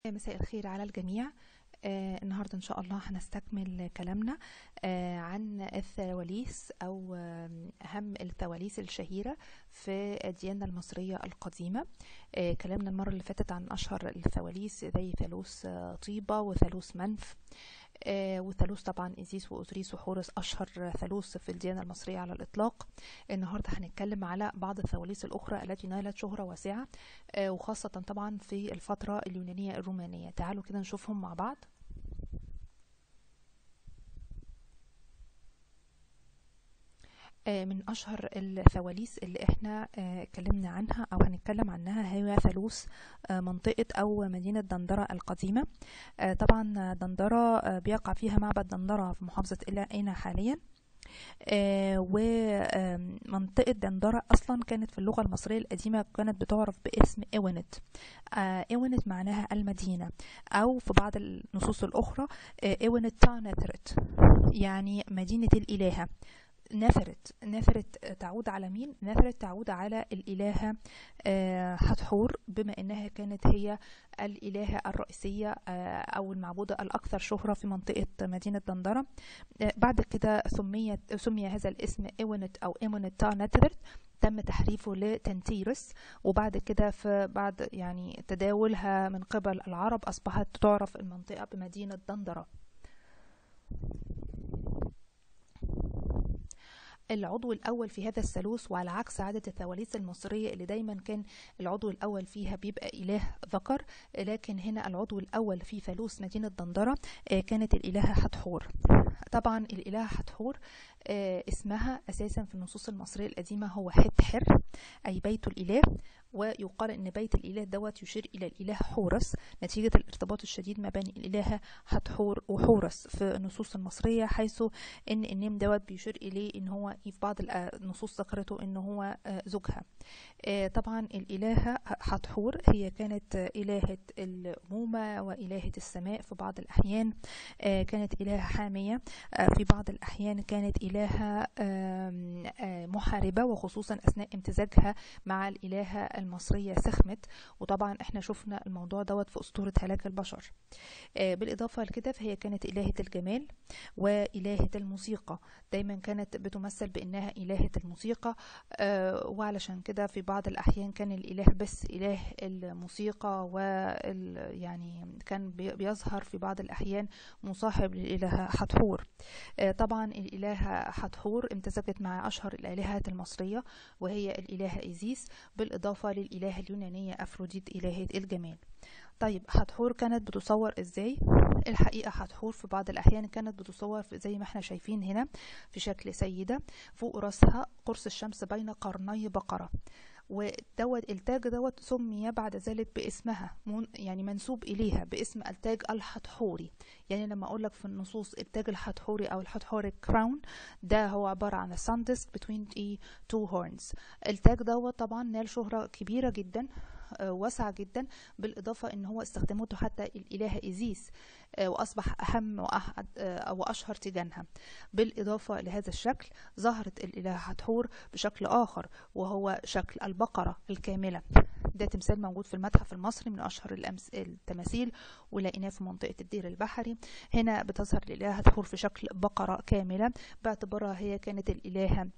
مساء الخير على الجميع آه النهاردة إن شاء الله هنستكمل كلامنا آه عن الثواليث أو آه أهم الثواليث الشهيرة في الديانة المصرية القديمة آه كلامنا المرة اللي فاتت عن أشهر الثواليث زي ثالوث آه طيبة وثالوث منف آه وثالوث طبعا إيزيس وأوزريس وحورس أشهر ثالوث في الديانة المصرية على الإطلاق النهاردة هنتكلم على بعض الثواليث الأخرى التي نالت شهرة واسعة آه وخاصة طبعا في الفترة اليونانية الرومانية تعالوا كده نشوفهم مع بعض من أشهر الثواليث اللي احنا اتكلمنا عنها أو هنتكلم عنها هي ثالوث منطقة أو مدينة دندرة القديمة طبعا دندرة بيقع فيها معبد دندرة في محافظة إينا حاليا آه ومنطقة دندرة أصلا كانت في اللغة المصرية القديمة كانت بتعرف باسم إيونت آه إيونت معناها المدينة أو في بعض النصوص الأخرى آه إيونت تانثرت يعني مدينة الإلهة نثرت نثرت تعود على مين نثرت تعود على الإلهة حتحور بما أنها كانت هي الإلهة الرئيسية أو المعبودة الأكثر شهرة في منطقة مدينة دندرة بعد كده سميت سمي هذا الاسم إيونت أو إيمونت تا نثرت تم تحريفه لتنتيرس وبعد كده في بعد يعني تداولها من قبل العرب أصبحت تعرف المنطقة بمدينة دندرة العضو الأول في هذا الثالوث وعلى عكس عادة الثواليث المصرية اللي دايما كان العضو الأول فيها بيبقى إله ذكر لكن هنا العضو الأول في ثالوث مدينة دندرة كانت الإلهة حتحور طبعا الإلهة حتحور اسمها أساسا في النصوص المصرية القديمة هو حتحر أي بيت الإله ويقال ان بيت الاله دوت يشير الى الاله حورس نتيجه الارتباط الشديد ما بين الالهه حتحور وحورس في النصوص المصريه حيث ان النيم دوت بيشير اليه ان هو في بعض النصوص ذكرته ان هو زوجها طبعا الالهه حتحور هي كانت الهه الامومه والهه السماء في بعض الاحيان كانت الهه حاميه في بعض الاحيان كانت الهه محاربه وخصوصا اثناء امتزاجها مع الالهه المصرية سخمت وطبعا احنا شفنا الموضوع دوت في أسطورة هلاك البشر آه بالإضافة لكده فهي كانت إلهة الجمال وإلهة الموسيقى دايما كانت بتمثل بأنها إلهة الموسيقى آه وعلشان كده في بعض الأحيان كان الإله بس إله الموسيقى وال يعني كان بيظهر في بعض الأحيان مصاحب للإلهة حتحور آه طبعا الإلهة حتحور امتزجت مع أشهر الآلهة المصرية وهي الإلهة إيزيس بالإضافة للإلهة اليونانية أفروديت إلهة الجمال طيب حتحور كانت بتصور ازاي الحقيقة حتحور في بعض الأحيان كانت بتصور زي ما احنا شايفين هنا في شكل سيدة فوق رأسها قرص الشمس بين قرني بقرة ودوت التاج دوت سمي بعد ذلك باسمها يعني منسوب اليها باسم التاج الحتحوري يعني لما اقول لك في النصوص التاج الحتحوري او الحتحوري كراون ده هو عباره عن sun disk between the two horns التاج دوت طبعا نال شهره كبيره جدا واسعة جدا بالإضافة إن هو استخدمته حتى الإلهة إيزيس وأصبح أهم وأحد وأشهر تيجانها بالإضافة لهذا الشكل ظهرت الإلهة حتحور بشكل آخر وهو شكل البقرة الكاملة ده تمثال موجود في المتحف المصري من أشهر الأمس التماثيل ولقيناه في منطقة الدير البحري هنا بتظهر الإلهة حتحور في شكل بقرة كاملة باعتبارها هي كانت الإلهة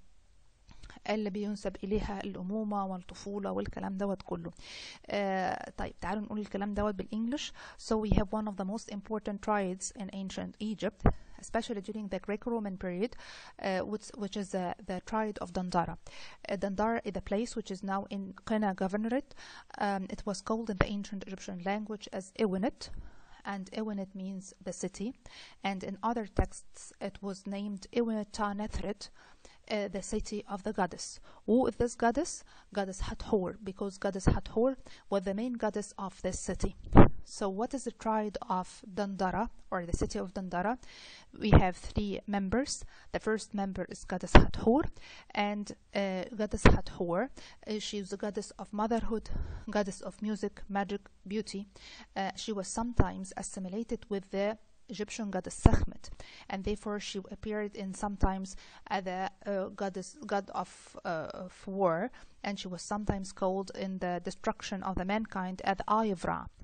اللي بينسب إليها الأمومة والطفولة والكلام دوت كله آه طيب تعالوا نقول الكلام دوت بالإنجلش so we have one of the most important triads in ancient Egypt especially during the Greco-Roman period uh, which, which is uh, the triad of Dandara uh, Dandara is a place which is now in Qina Governorate um, it was called in the ancient Egyptian language as Ewinet and Ewinet means the city and in other texts it was named Ewinetanethret uh, the city of the goddess. Who is this goddess? Goddess Hathor, because goddess Hathor was the main goddess of this city. So, what is the triad of Dandara or the city of Dandara? We have three members. The first member is goddess Hathor, and uh, goddess Hathor, uh, she is the goddess of motherhood, goddess of music, magic, beauty. she was sometimes assimilated with the Egyptian goddess Sekhmet, and therefore she appeared in sometimes as the uh, goddess god of, uh, of war, and she was sometimes called in the destruction of the mankind as Eye of Ra.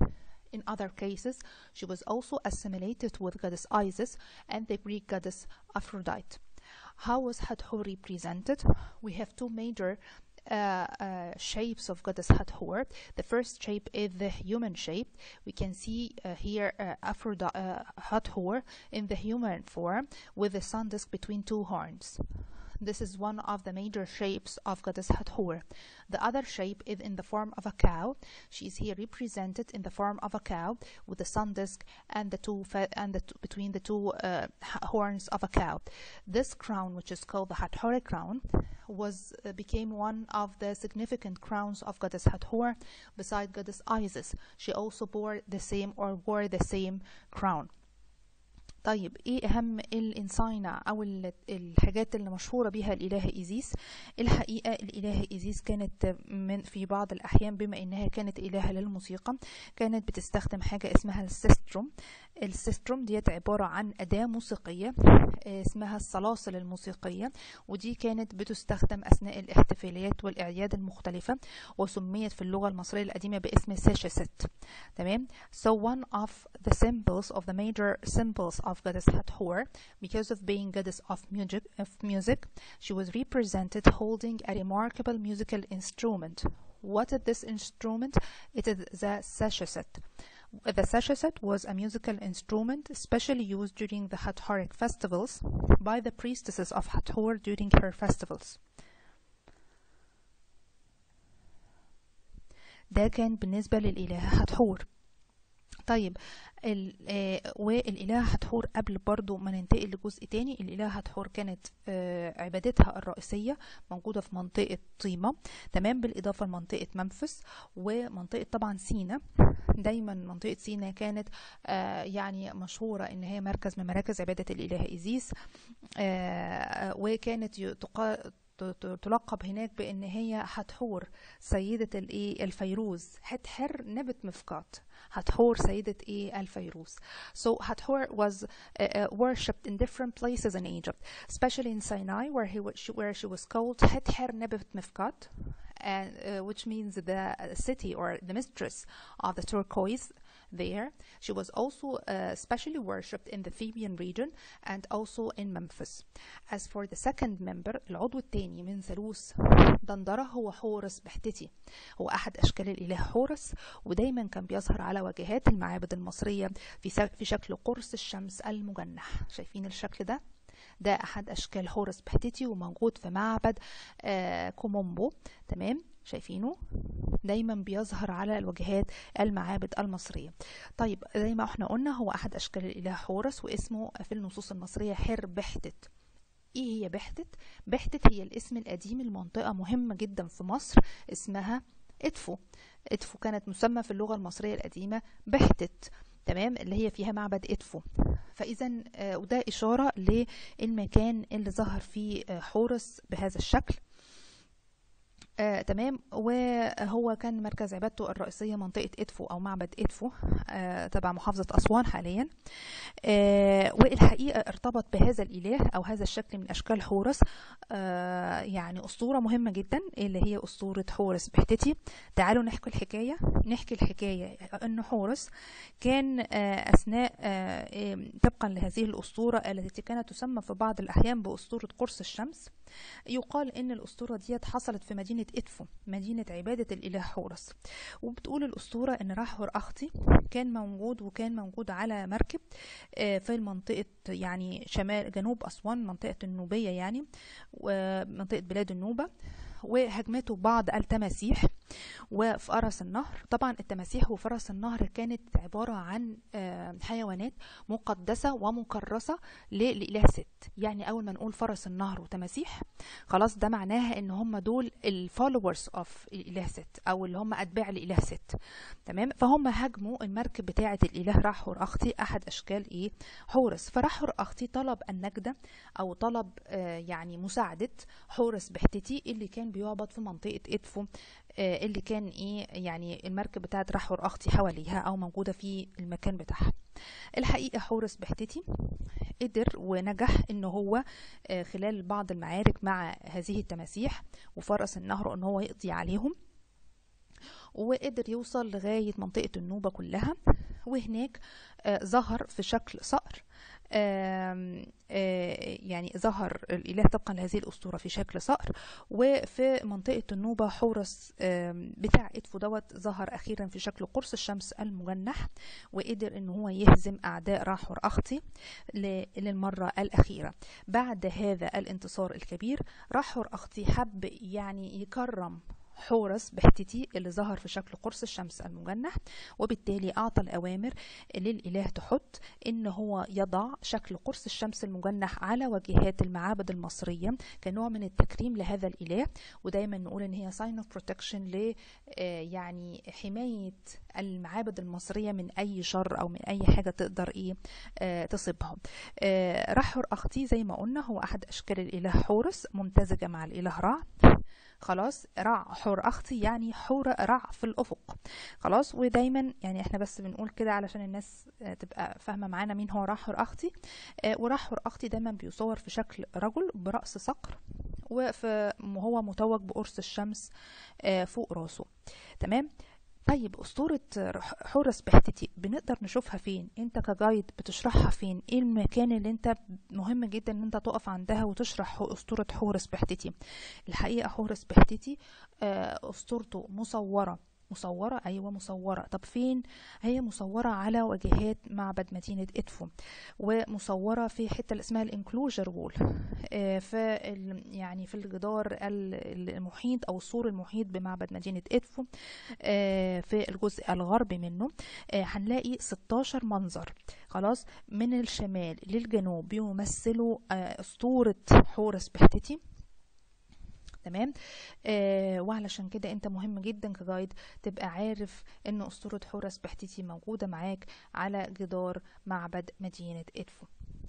In other cases, she was also assimilated with goddess Isis and the Greek goddess Aphrodite. How was Hathor represented? We have two major uh, uh, shapes of goddess Hathor. The first shape is the human shape. We can see uh, here uh, Aphrodite, uh, Hathor in the human form with the sun disk between two horns. This is one of the major shapes of goddess Hathor. The other shape is in the form of a cow. She is here represented in the form of a cow with the sun disk and the two fe- and the t- between the two uh, h- horns of a cow. This crown, which is called the Hathor crown, was uh, became one of the significant crowns of goddess Hathor. Beside goddess Isis, she also bore the same or wore the same crown. طيب ايه اهم الانساينا او ال- الحاجات اللي مشهوره بيها الاله ايزيس الحقيقه الاله ايزيس كانت من في بعض الاحيان بما انها كانت الهه للموسيقى كانت بتستخدم حاجه اسمها السيستروم السيستروم ديت عباره عن اداه موسيقيه آه، اسمها السلاسل الموسيقيه ودي كانت بتستخدم اثناء الاحتفالات والاعياد المختلفه وسميت في اللغه المصريه القديمه باسم سيشست تمام so one of the symbols of the major symbols of goddess Hathor because of being goddess of music of music she was represented holding a remarkable musical instrument what is this instrument it is the seshaset the seshaset was a musical instrument especially used during the Hathoric festivals by the priestesses of Hathor during her festivals ده كان بالنسبة للإلهة حتحور طيب ال- آه، والإلهة حتحور قبل برضو ما ننتقل لجزء تاني الإلهة حتحور كانت آه، عبادتها الرئيسية موجودة في منطقة طيمة تمام بالإضافة لمنطقة منفس ومنطقة طبعا سينا دايما منطقة سينا كانت آه، يعني مشهورة إن هي مركز من مراكز عبادة الإله إيزيس آه، وكانت ي- تقا- ت- ت- تلقب هناك بان هي حتحور سيدة الايه الفيروز حتحر نبت مفقات حتحور سيدة ايه الفيروز so Hathor was uh, uh, worshipped in different places in Egypt especially in Sinai where he wa- she, where she was called حتحر نبت مفقات and uh, which means the city or the mistress of the turquoise there. She was also uh, specially worshipped in the Theban region and also in Memphis. As for the second member العضو الثاني من ثالوث دندرة هو حورس بحتتي هو أحد أشكال الإله حورس ودايما كان بيظهر على واجهات المعابد المصرية في سا- في شكل قرص الشمس المجنح شايفين الشكل ده ده أحد أشكال حورس بحتتي وموجود في معبد آه كومومبو تمام شايفينه دايما بيظهر على الواجهات المعابد المصرية طيب زي ما احنا قلنا هو أحد أشكال الإله حورس واسمه في النصوص المصرية حر بحتت ايه هي بحتت بحتت هي الاسم القديم لمنطقة مهمة جدا في مصر اسمها ادفو ادفو كانت مسمى في اللغة المصرية القديمة بحتت تمام اللي هي فيها معبد ادفو فاذا آه، وده اشاره للمكان اللي ظهر فيه آه، حورس بهذا الشكل آه، تمام وهو كان مركز عبادته الرئيسية منطقة إدفو أو معبد إدفو آه، تبع محافظة أسوان حاليا آه، والحقيقة ارتبط بهذا الإله أو هذا الشكل من أشكال حورس آه، يعني أسطورة مهمة جدا اللي هي أسطورة حورس بحتتي تعالوا نحكي الحكاية نحكي الحكاية أن حورس كان آه، أثناء آه، آم، طبقا لهذه الأسطورة التي كانت تسمى في بعض الأحيان بأسطورة قرص الشمس يقال ان الاسطوره ديت حصلت في مدينه ادفو مدينه عباده الاله حورس وبتقول الاسطوره ان راحور اختي كان موجود وكان موجود على مركب آه، في منطقه يعني شمال جنوب اسوان منطقه النوبيه يعني ومنطقه بلاد النوبه وهجمته بعض التماسيح وفرس النهر طبعا التماسيح وفرس النهر كانت عبارة عن آه، حيوانات مقدسة ومكرسة للإله ست يعني أول ما نقول فرس النهر وتماسيح خلاص ده معناها ان هم دول الفولورز اوف الاله ست او اللي هم اتباع الاله ست تمام فهم هاجموا المركب بتاعه الاله راحور اختي احد اشكال ايه حورس فراحور اختي طلب النجده او طلب آه يعني مساعده حورس بحتتي اللي كان بيعبد في منطقه ادفو آه اللي كان ايه يعني المركب بتاعه راحور اختي حواليها او موجوده في المكان بتاعها الحقيقه حورس بحتتي قدر ونجح ان هو آه، خلال بعض المعارك مع هذه التماسيح وفرس النهر ان هو يقضي عليهم وقدر يوصل لغاية منطقة النوبة كلها وهناك آه، ظهر في شكل صقر آم، آه، يعني ظهر الإله طبقا لهذه الأسطورة في شكل صقر وفي منطقة النوبة حورس آم، بتاع إدفو دوت ظهر أخيرا في شكل قرص الشمس المجنح وقدر إن هو يهزم أعداء راحور أختي ل- للمرة الأخيرة بعد هذا الانتصار الكبير راحور أختي حب يعني يكرم حورس بحتتي اللي ظهر في شكل قرص الشمس المجنح وبالتالي أعطى الأوامر للإله تحت إن هو يضع شكل قرص الشمس المجنح على واجهات المعابد المصرية كنوع من التكريم لهذا الإله ودايما نقول إن هي sign of protection ل آه، يعني حماية المعابد المصرية من أي شر أو من أي حاجة تقدر إيه آه، تصيبهم آه، رحر أختي زي ما قلنا هو أحد أشكال الإله حورس ممتزجة مع الإله رع خلاص رع حور أختي يعني حور رع في الأفق خلاص ودايما يعني احنا بس بنقول كده علشان الناس آه، تبقى فاهمة معانا مين هو راحور أختي آه، وراحور أختي دايما بيصور في شكل رجل برأس صقر وفي- وهو متوج بقرص الشمس آه، فوق راسه تمام طيب أسطورة حورس بحتتي بنقدر نشوفها فين انت كجايد بتشرحها فين ايه المكان اللي انت مهم جدا ان انت تقف عندها وتشرح أسطورة حورس بحتتي الحقيقة حورس بحتتي آه، أسطورته مصورة مصورة أيوة مصورة طب فين هي مصورة على واجهات معبد مدينة إدفو ومصورة في حتة اللي اسمها الانكلوجر وول في ال- يعني في الجدار ال- المحيط أو السور المحيط بمعبد مدينة إدفو آه، في الجزء الغربي منه آه، هنلاقي 16 منظر خلاص من الشمال للجنوب بيمثلوا آه، أسطورة حورس بحتتي تمام آه وعلشان كده انت مهم جدا كجايد تبقى عارف ان اسطورة حورس بحتتي موجودة معاك على جدار معبد مدينة ادفو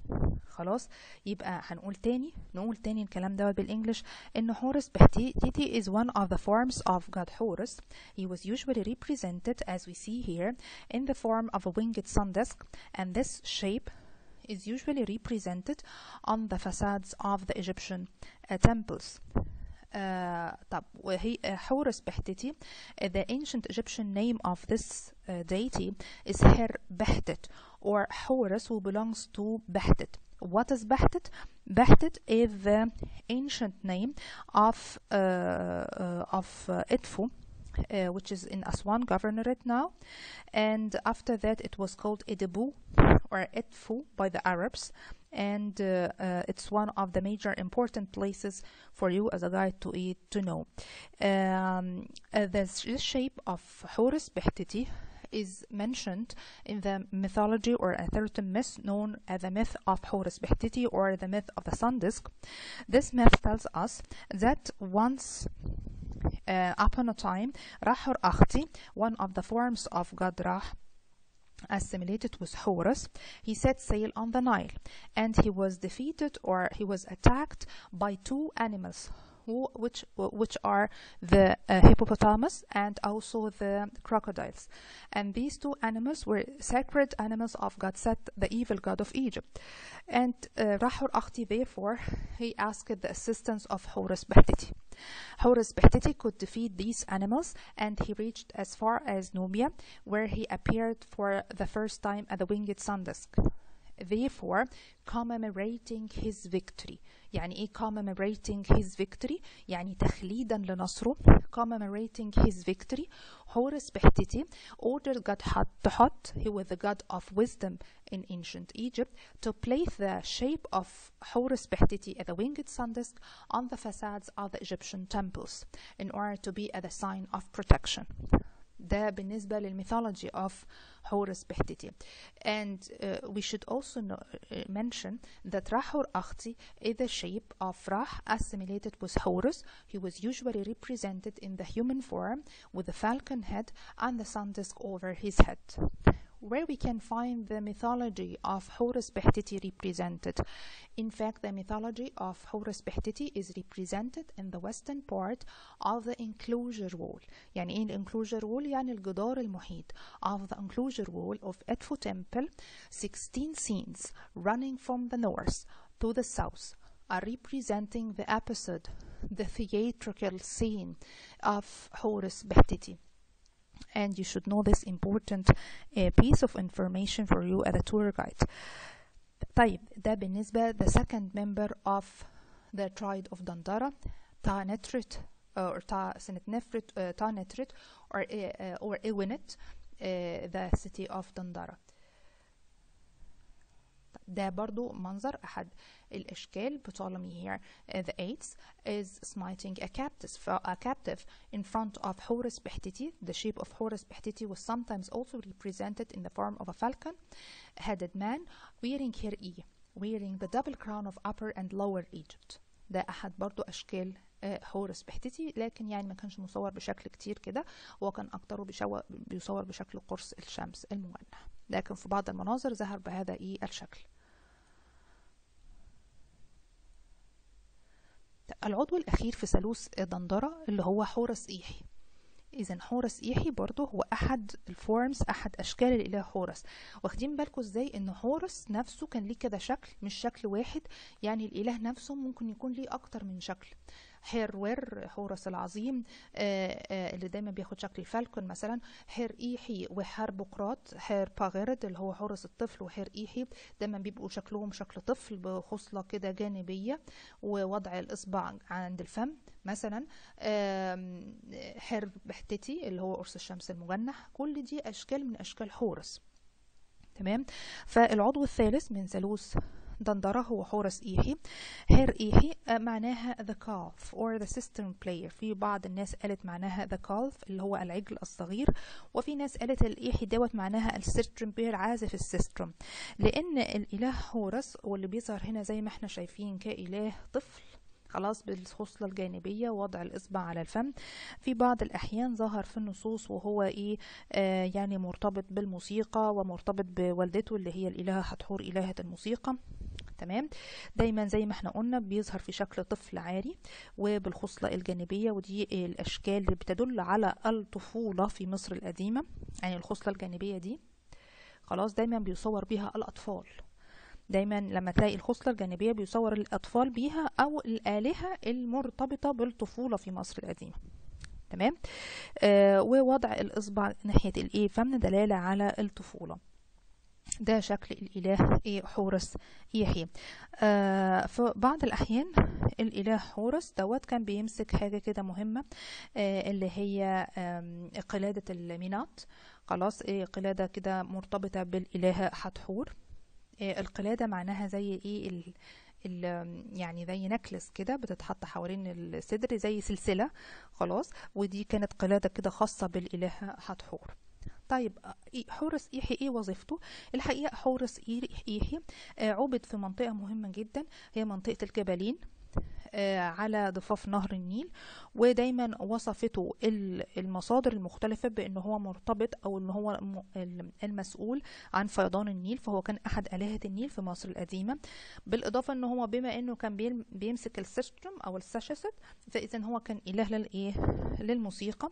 خلاص يبقى هنقول تاني نقول تاني الكلام دوت بالانجلش ان حورس بحتيتي is one of the forms of god Horus he was usually represented as we see here in the form of a winged sun disk and this shape is usually represented on the facades of the Egyptian uh, temples آه طب وهي آه، حورس بحتتي uh, the ancient Egyptian name of this uh, deity is Her Behtet or Horus who belongs to Behtet what is Behtet? Behtet is the ancient name of uh, uh, of uh, Edfu uh, which is in Aswan governorate now and after that it was called Edibu or Edfu by the Arabs and uh, uh, it's one of the major important places for you as a guide to eat to know. Um, uh, this this shape of Horus Behtiti is mentioned in the mythology or a certain myth known as the myth of Horus Behtiti or the myth of the sun disk. This myth tells us that once uh, upon a time, Rahur Akhti, one of the forms of God Rah, assimilated with Horus, he set sail on the Nile and he was defeated or he was attacked by two animals. who- Which which are the uh, hippopotamus and also the crocodiles, and these two animals were sacred animals of God Set, the evil god of Egypt. And uh, Rahur Akhti, therefore, he asked the assistance of Horus Behtiti. Horus Behtiti could defeat these animals, and he reached as far as Nubia, where he appeared for the first time at the winged sun disk. Therefore, commemorating his victory. يعني ايه commemorating his victory؟ يعني تخليدا لنصره commemorating his victory Horus Behtiti ordered God Hattuhot, he was the god of wisdom in ancient Egypt, to place the shape of Horus Behtiti at the winged sun disk on the facades of the Egyptian temples in order to be a sign of protection. ده بالنسبة للميثولوجي of Horus Behtiti. And uh, we should also know, uh, mention that Rahur Akhti is the shape of Rah assimilated with Horus. He was usually represented in the human form with a falcon head and the sun disk over his head. Where we can find the mythology of Horus Behtiti represented. In fact, the mythology of Horus Behtiti is represented in the western part of the enclosure wall. يعني ايه enclosure wall؟ يعني الجدار المحيط. Of the enclosure wall of Edfu Temple, 16 scenes running from the north to the south are representing the episode, the theatrical scene of Horus Behtiti. and you should know this important uh, piece of information for you as a tour guide طيب ده بالنسبة the second member of the tribe of Dandara Ta Netrit uh, or Ta Senetnefrit uh, Ta Netrit or uh, or Iwinit uh, the city of Dandara ده برضو منظر أحد الأشكال Ptolemy here uh, the eighth is smiting a captive, a captive in front of Horus Behtiti the shape of Horus Behtiti was sometimes also represented in the form of a falcon headed man wearing hir'i wearing the double crown of upper and lower Egypt ده أحد برضو أشكال حورس بحتتي لكن يعني ما كانش مصور بشكل كتير كده هو كان أكتره بيصور بشكل قرص الشمس المجنح لكن في بعض المناظر ظهر بهذا إيه الشكل العضو الأخير في ثالوث دندرة اللي هو حورس إيحي إذا حورس إيحي برضه هو أحد الفورمز أحد أشكال الإله حورس واخدين بالكم إزاي إن حورس نفسه كان ليه كده شكل مش شكل واحد يعني الإله نفسه ممكن يكون ليه أكتر من شكل حيرور حورس العظيم آآ آآ اللي دايما بياخد شكل الفالكون مثلا حير إيحي وحير بقراط حير باغرد اللي هو حورس الطفل وحير إيحي دايما بيبقوا شكلهم شكل طفل بخصلة كده جانبية ووضع الإصبع عند الفم مثلا حير بحتتي اللي هو قرص الشمس المجنح كل دي أشكال من أشكال حورس تمام فالعضو الثالث من ثالوث دندرة هو حورس إيحي هير إيحي معناها the calf or the cistern player في بعض الناس قالت معناها the calf اللي هو العجل الصغير وفي ناس قالت الإيحي دوت معناها السيسترم بير عازف السيسترم لأن الإله حورس واللي بيظهر هنا زي ما احنا شايفين كإله طفل خلاص بالخصلة الجانبية وضع الإصبع على الفم في بعض الأحيان ظهر في النصوص وهو إيه آه يعني مرتبط بالموسيقى ومرتبط بوالدته اللي هي الإلهة حتحور إلهة الموسيقى تمام دايما زي ما احنا قلنا بيظهر في شكل طفل عاري وبالخصلة الجانبية ودي الأشكال اللي بتدل على الطفولة في مصر القديمة يعني الخصلة الجانبية دي خلاص دايما بيصور بيها الأطفال دايما لما تلاقي الخصلة الجانبية بيصور الأطفال بيها أو الآلهة المرتبطة بالطفولة في مصر القديمة تمام آه ووضع الإصبع ناحية الإيه فم دلالة على الطفولة ده شكل الإله إيه حورس يحيى آه في بعض الأحيان الإله حورس دوت كان بيمسك حاجة كده مهمة آه اللي هي آه قلادة المينات خلاص إيه قلادة كده مرتبطة بالإلهة حتحور آه القلادة معناها زي إيه ال ال يعني زي نكلس كده بتتحط حوالين الصدر زي سلسلة خلاص ودي كانت قلادة كده خاصة بالإلهة حتحور طيب حورس إيحي إيه وظيفته؟ الحقيقة حورس إيحي عبد في منطقة مهمة جدا هي منطقة الجبلين على ضفاف نهر النيل ودايما وصفته المصادر المختلفة بأن هو مرتبط أو أن هو المسؤول عن فيضان النيل فهو كان أحد آلهة النيل في مصر القديمة بالإضافة أنه هو بما أنه كان بيمسك السيستم أو الساشست فإذا هو كان إله للإيه للموسيقى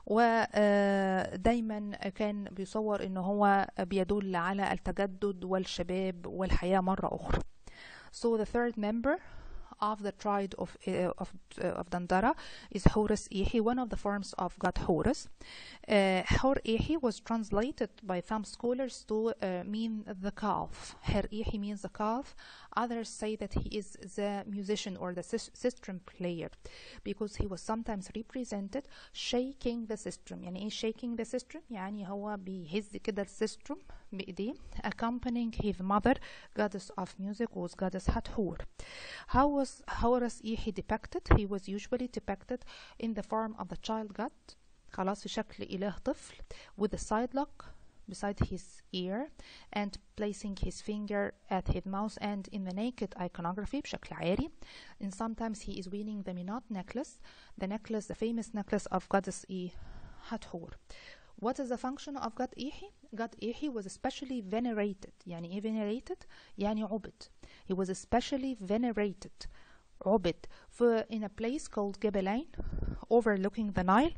ودايما كان بيصور أنه هو بيدل على التجدد والشباب والحياة مرة أخرى So the third member of the tribe of, uh, of, uh, of Dandara is Horus Ihi, one of the forms of God Horus. Uh, Hor Ihi was translated by some scholars to uh, mean the calf. Her Ihi means the calf. Others say that he is the musician or the sistrum player because he was sometimes represented shaking the sistrum. يعني ايه shaking the sistrum؟ يعني هو بيهز كده السيستروم بإيديه accompanying his mother goddess of music was goddess Hathor. How was Horus Ihi depicted? He was usually depicted in the form of the child god خلاص في شكل إله طفل with a side lock beside his ear and placing his finger at his mouth and in the naked iconography بشكل عاري and sometimes he is wearing the Minot necklace the necklace the famous necklace of goddess E Hathor what is the function of God Ihi? God Ihi was especially venerated يعني ايه venerated؟ يعني عبد he was especially venerated عبد for in a place called Gebelain overlooking the Nile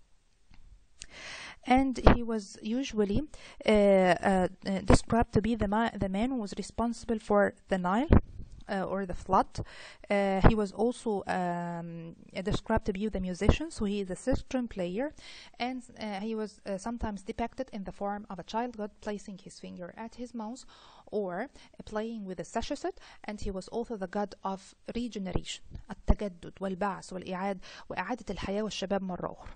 and he was usually uh, uh, described to be the, ma the man who was responsible for the Nile uh, or the flood. Uh, he was also um, described to be the musician, so he is a sistrum player, and uh, he was uh, sometimes depicted in the form of a child god placing his finger at his mouth or playing with a sachet, and he was also the god of regeneration, التجدد والبعث والإعادة وإعادة الحياة والشباب مرة أخرى.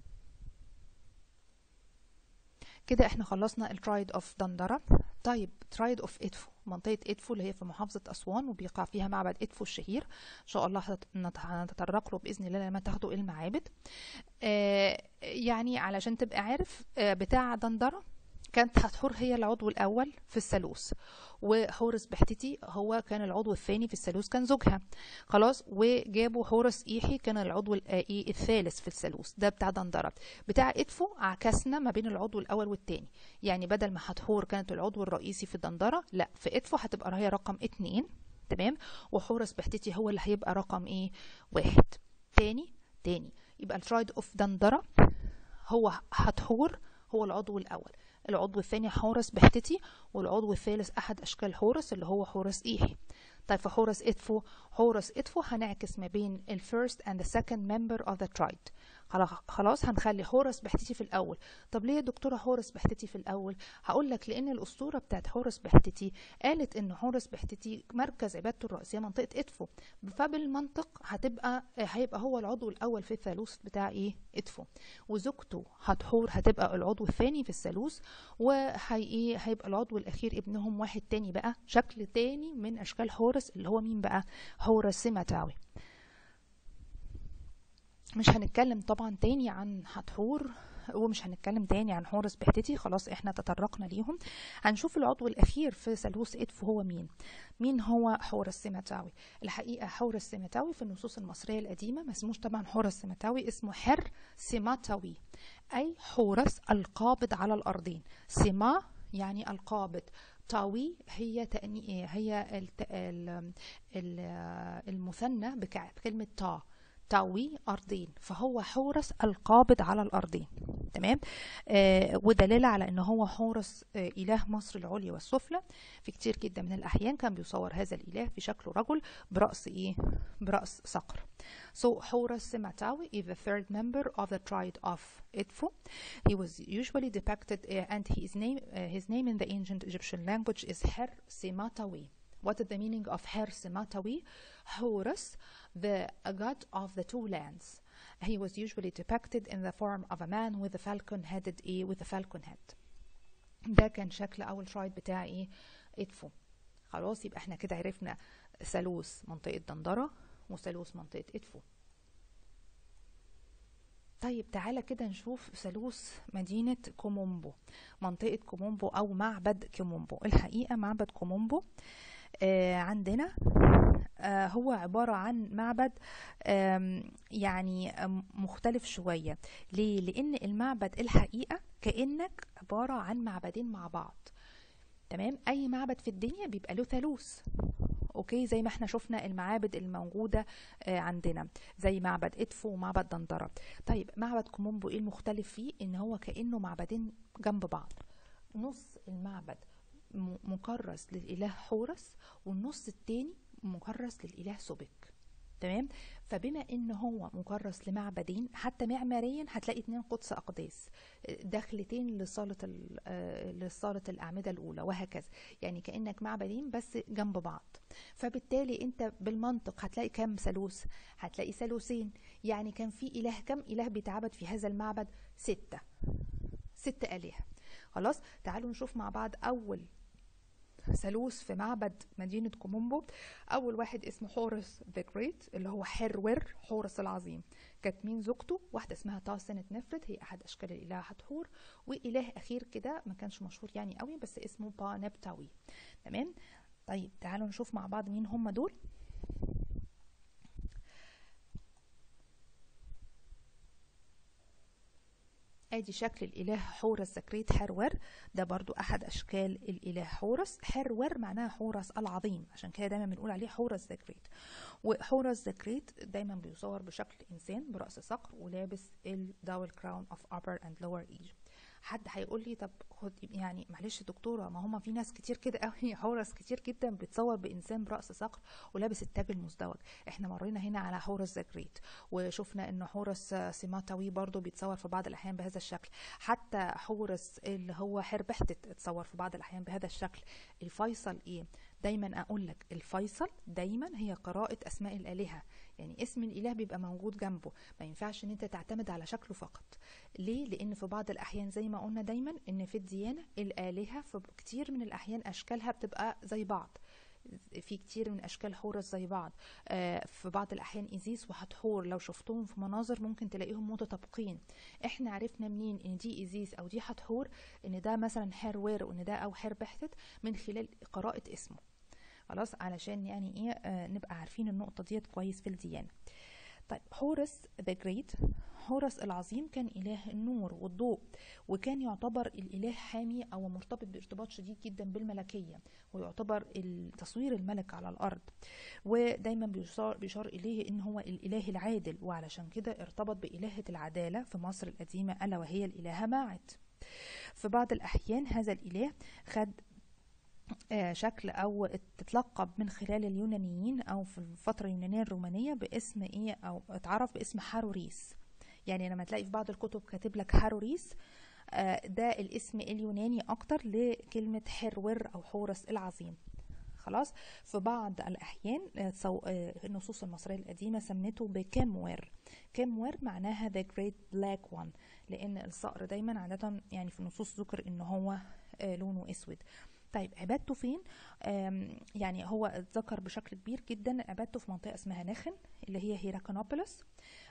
كده احنا خلصنا الترايد اوف دندرة طيب ترايد اوف ادفو منطقة ادفو اللي هي في محافظة أسوان وبيقع فيها معبد ادفو الشهير ان شاء الله هنت- نت- هنتطرق له بإذن الله لما تاخدوا المعابد آه يعني علشان تبقى عارف آه بتاع دندرة كانت هتحور هي العضو الأول في الثالوث وحورس بحتتي هو كان العضو الثاني في الثالوث كان زوجها خلاص وجابوا حورس إيحي كان العضو ال- آه، إيه الثالث في الثالوث ده بتاع دندرة بتاع إدفو عكسنا ما بين العضو الأول والتاني يعني بدل ما هتحور كانت العضو الرئيسي في الدندرة لا في إدفو هتبقى هي رقم اتنين تمام وحورس بحتتي هو اللي هيبقى رقم ايه واحد تاني تاني يبقى الترايد اوف دندرة هو هتحور هو العضو الأول العضو الثاني حورس بحتتي والعضو الثالث أحد أشكال حورس اللي هو حورس إيحي طيب في حورس إدفو حورس إدفو هنعكس ما بين ال first and the second member of the tribe خلاص خلاص هنخلي حورس بحتتي في الأول طب ليه يا دكتورة حورس بحتتي في الأول هقول لك لأن الأسطورة بتاعت حورس بحتتي قالت إن حورس بحتتي مركز عبادته الرئيسية منطقة إدفو فبالمنطق هتبقى هيبقى هو العضو الأول في الثالوث بتاع إيه إدفو وزوجته هتحور هتبقى العضو الثاني في الثالوث وهي إيه هيبقى العضو الأخير ابنهم واحد تاني بقى شكل تاني من أشكال حورس اللي هو مين بقى حورس سيماتاوي مش هنتكلم طبعا تاني عن هتحور ومش هنتكلم تاني عن حورس بحتتي خلاص احنا تطرقنا ليهم هنشوف العضو الاخير في ثالوث ادفو هو مين مين هو حورس سيماتاوي الحقيقه حورس سيماتاوي في النصوص المصريه القديمه ما اسموش طبعا حورس سيماتاوي اسمه حر سيماتاوي اي حورس القابض على الارضين سيما يعني القابض تاوي هي تأني هي الت... ال... ال... المثنى بكع- بكلمه تا تاوي أرضين فهو حورس القابض على الأرضين تمام آه ودلالة على أنه هو حورس آه إله مصر العليا والسفلى في كتير جدا من الأحيان كان بيصور هذا الإله في شكل رجل برأس إيه برأس صقر So Horus Simatawi is the third member of the tribe of Idfu. He was usually depicted uh, and his name uh, his name in the ancient Egyptian language is Her Simatawi. What is the meaning of Her Simatawi? Horus, the god of the two lands. He was usually depicted in the form of a man with a falcon headed ايه with a falcon head. ده كان شكل أول ترايب بتاع ايه إدفو. خلاص يبقى احنا كده عرفنا ثالوث منطقة دندرة وثالوث منطقة إدفو. طيب تعالى كده نشوف ثالوث مدينة كومومبو منطقة كومومبو أو معبد كومومبو الحقيقة معبد كومومبو آه عندنا آه هو عبارة عن معبد آم، يعني آم، مختلف شوية ليه؟ لأن المعبد الحقيقة كأنك عبارة عن معبدين مع بعض تمام أي معبد في الدنيا بيبقى له ثالوث اوكي زي ما احنا شفنا المعابد الموجودة آه، عندنا زي معبد ادفو ومعبد دندرة طيب معبد كومومبو ايه المختلف فيه ان هو كأنه معبدين جنب بعض نص المعبد م- مكرس للإله حورس والنص التاني مكرس للإله سوبك تمام فبما ان هو مكرس لمعبدين حتى معماريا هتلاقي اتنين قدس اقداس دخلتين لصاله ال- آه، لصاله الاعمده الاولى وهكذا يعني كانك معبدين بس جنب بعض فبالتالي انت بالمنطق هتلاقي كام ثالوث هتلاقي ثالوثين يعني كان في اله كم اله بيتعبد في هذا المعبد ستة ست آلهة خلاص تعالوا نشوف مع بعض أول ثالوث في معبد مدينة كومومبو أول واحد اسمه حورس ذا جريت اللي هو حرور حورس العظيم كانت مين زوجته واحدة اسمها تاسنة نفرت هي أحد أشكال الإله حتحور وإله أخير كده ما كانش مشهور يعني قوي بس اسمه با نبتاوي تمام طيب تعالوا نشوف مع بعض مين هم دول ادي شكل الاله حورس زكريت حرور ده برضو احد اشكال الاله حورس حرور معناها حورس العظيم عشان كده دايما بنقول عليه حورس زكريت وحورس زكريت دايما بيصور بشكل انسان براس صقر ولابس الداول كراون اوف upper and lower Egypt حد هيقول لي طب خد يعني معلش دكتوره ما هما في ناس كتير كده قوي حورس كتير جدا بتصور بانسان براس صقر ولابس التاج المزدوج احنا مرينا هنا على حورس ذا جريت وشفنا ان حورس سيماتوي برضو بيتصور في بعض الاحيان بهذا الشكل حتى حورس اللي هو حربحتت اتصور في بعض الاحيان بهذا الشكل الفيصل ايه دايما اقول لك الفيصل دايما هي قراءه اسماء الالهه يعني اسم الاله بيبقى موجود جنبه ما ينفعش ان انت تعتمد على شكله فقط ليه لان في بعض الاحيان زي ما قلنا دايما ان في الديانه الالهه في كتير من الاحيان اشكالها بتبقى زي بعض في كتير من اشكال حورس زي بعض آه في بعض الاحيان ايزيس وحتحور لو شفتهم في مناظر ممكن تلاقيهم متطابقين احنا عرفنا منين ان دي ايزيس او دي حتحور ان ده مثلا حروير وان ده او حر بحتت من خلال قراءه اسمه خلاص علشان يعني ايه آه نبقى عارفين النقطه ديت كويس في الديانه طيب حورس ذا جريت حورس العظيم كان إله النور والضوء وكان يعتبر الإله حامي أو مرتبط بارتباط شديد جدا بالملكية ويعتبر تصوير الملك على الأرض ودايما بيشار, بيشار إليه إن هو الإله العادل وعلشان كده ارتبط بإلهة العدالة في مصر القديمة ألا وهي الإلهة ماعت في بعض الأحيان هذا الإله خد شكل او تتلقب من خلال اليونانيين او في الفتره اليونانيه الرومانيه باسم ايه او اتعرف باسم حاروريس يعني لما تلاقي في بعض الكتب كاتب لك حاروريس ده الاسم اليوناني اكتر لكلمه حرور او حورس العظيم خلاص في بعض الاحيان النصوص المصريه القديمه سمته بكمور كمور معناها the great black one لان الصقر دايما عاده يعني في النصوص ذكر ان هو لونه اسود طيب عبادته فين يعني هو اتذكر بشكل كبير جدا عبادته في منطقه اسمها نخن اللي هي هيراكونوبوليس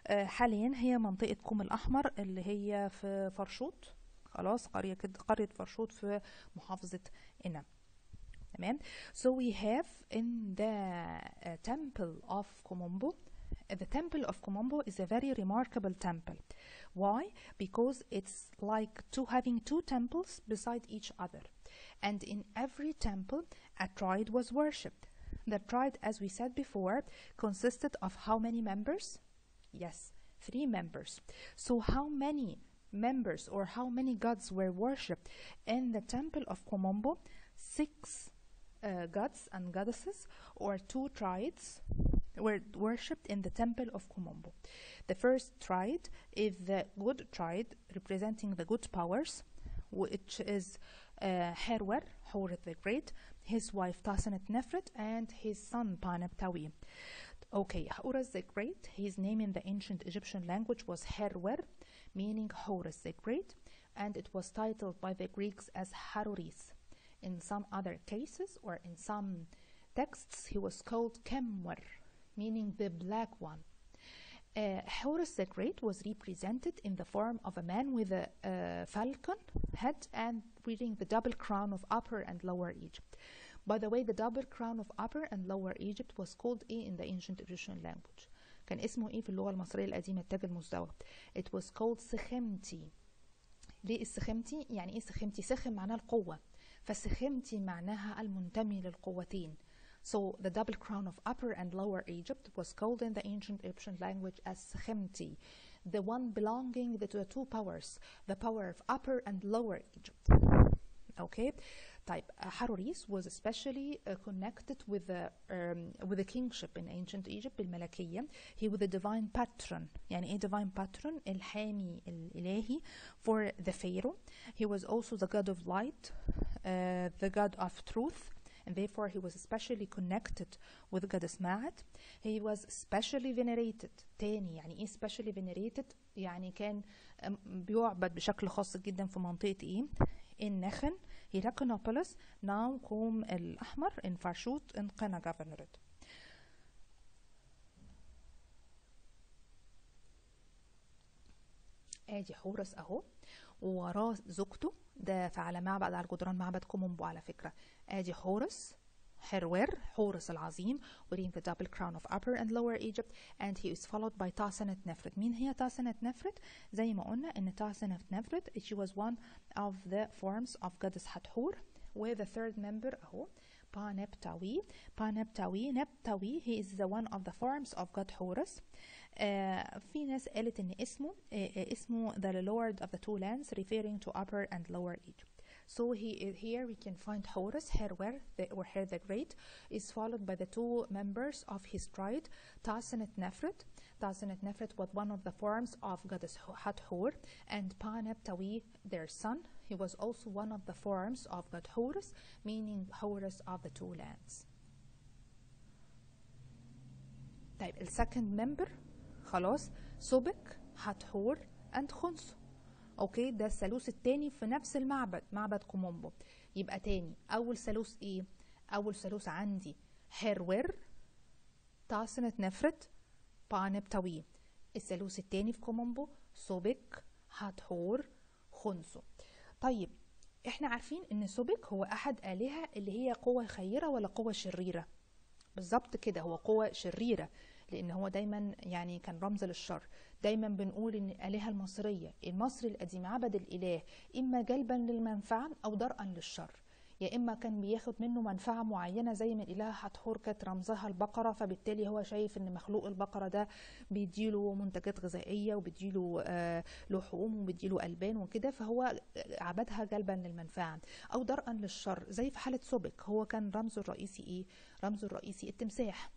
حاليا هي منطقه كوم الاحمر اللي هي في فرشوط خلاص قريه كده قريه فرشوط في محافظه قنا تمام so we have in the uh, temple of Komombo the temple of Komombo is a very remarkable temple why because it's like two having two temples beside each other and in every temple a triad was worshipped. The triad, as we said before, consisted of how many members? Yes, three members. So how many members or how many gods were worshipped in the temple of Komombo? Six uh, gods and goddesses or two triads were worshipped in the temple of Komombo. The first triad is the good triad representing the good powers, which is uh, Herwer, Horeth the Great, his wife Tasenet Nefret, and his son Paneptawi. Okay, Horus the Great, his name in the ancient Egyptian language was Herwer, meaning Horus the Great, and it was titled by the Greeks as Haruris. In some other cases, or in some texts, he was called Kemwer, meaning the black one. Uh, Horus the Great was represented in the form of a man with a uh, falcon head and wearing the double crown of Upper and Lower Egypt. By the way, the double crown of Upper and Lower Egypt was called إيه in the ancient Egyptian language. كان اسمه إيه في اللغة المصرية القديمة التاج المزدوج. It was called سخمتي. ليه السخمتي؟ يعني إيه سخمتي؟ سخم معناها القوة. فسخمتي معناها المنتمي للقوتين. So the double crown of Upper and Lower Egypt was called in the ancient Egyptian language as Sekhemti, the one belonging to the two powers, the power of Upper and Lower Egypt. Okay, type Haruris was especially uh, connected with the um, with the kingship in ancient Egypt بالملكية. He was the divine patron. يعني ايه divine patron؟ الحامي الإلهي for the pharaoh. He was also the god of light, uh, the god of truth. and therefore he was especially connected with goddess Ma'at. He was specially venerated تاني يعني ايه specially venerated يعني كان بيعبد بشكل خاص جدا في منطقة ايه النخن هيراكونوبوليس now كوم الأحمر in فرشوت in قنا governorate ادي حورس اهو ووراه زوجته ده فعلى معبد على الجدران معبد كومومبو على فكرة ادي حورس حرور حورس العظيم wearing the double crown of upper and lower Egypt and he is followed by Tasenet Nefret مين هي Tasenet Nefret؟ زي ما قلنا ان Tasenet Nefret she was one of the forms of goddess Hathor where the third member اهو Paneptawi Paneptawi Neptawi he is the one of the forms of god Horus آه في ناس قالت ان اسمه آه آه، اسمه the Lord of the Two Lands referring to Upper and Lower Egypt So he, here we can find Horus, Herwer, the, or Her the Great, is followed by the two members of his tribe, Tasenet Nefret. Tasenet Nefret was one of the forms of goddess Hathor, and Paneptawi, their son. He was also one of the forms of god Horus, meaning Horus of the two lands. طيب السكند ممبر خلاص سوبك هتحور اند خنسو اوكي ده الثالوث التاني في نفس المعبد معبد كومومبو يبقى تاني اول ثالوث ايه اول ثالوث عندي هيرور تاسنة نفرت بانبتوي الثالوث التاني في كومومبو سوبك هتحور خنسو طيب احنا عارفين ان سوبك هو احد آلهة اللي هي قوة خيرة ولا قوة شريرة بالظبط كده هو قوة شريرة لأن هو دايما يعني كان رمز للشر دايما بنقول إن الآلهة المصرية المصري القديم عبد الإله إما جلبا للمنفعة أو درءا للشر يا إما كان بياخد منه منفعة معينة زي ما الإله حتحور كانت رمزها البقرة فبالتالي هو شايف إن مخلوق البقرة ده بيديله منتجات غذائية وبيديله آه لحوم وبيديله ألبان وكده فهو عبدها جلبا للمنفعة أو درءا للشر زي في حالة سوبك هو كان رمزه الرئيسي إيه؟ رمزه الرئيسي التمساح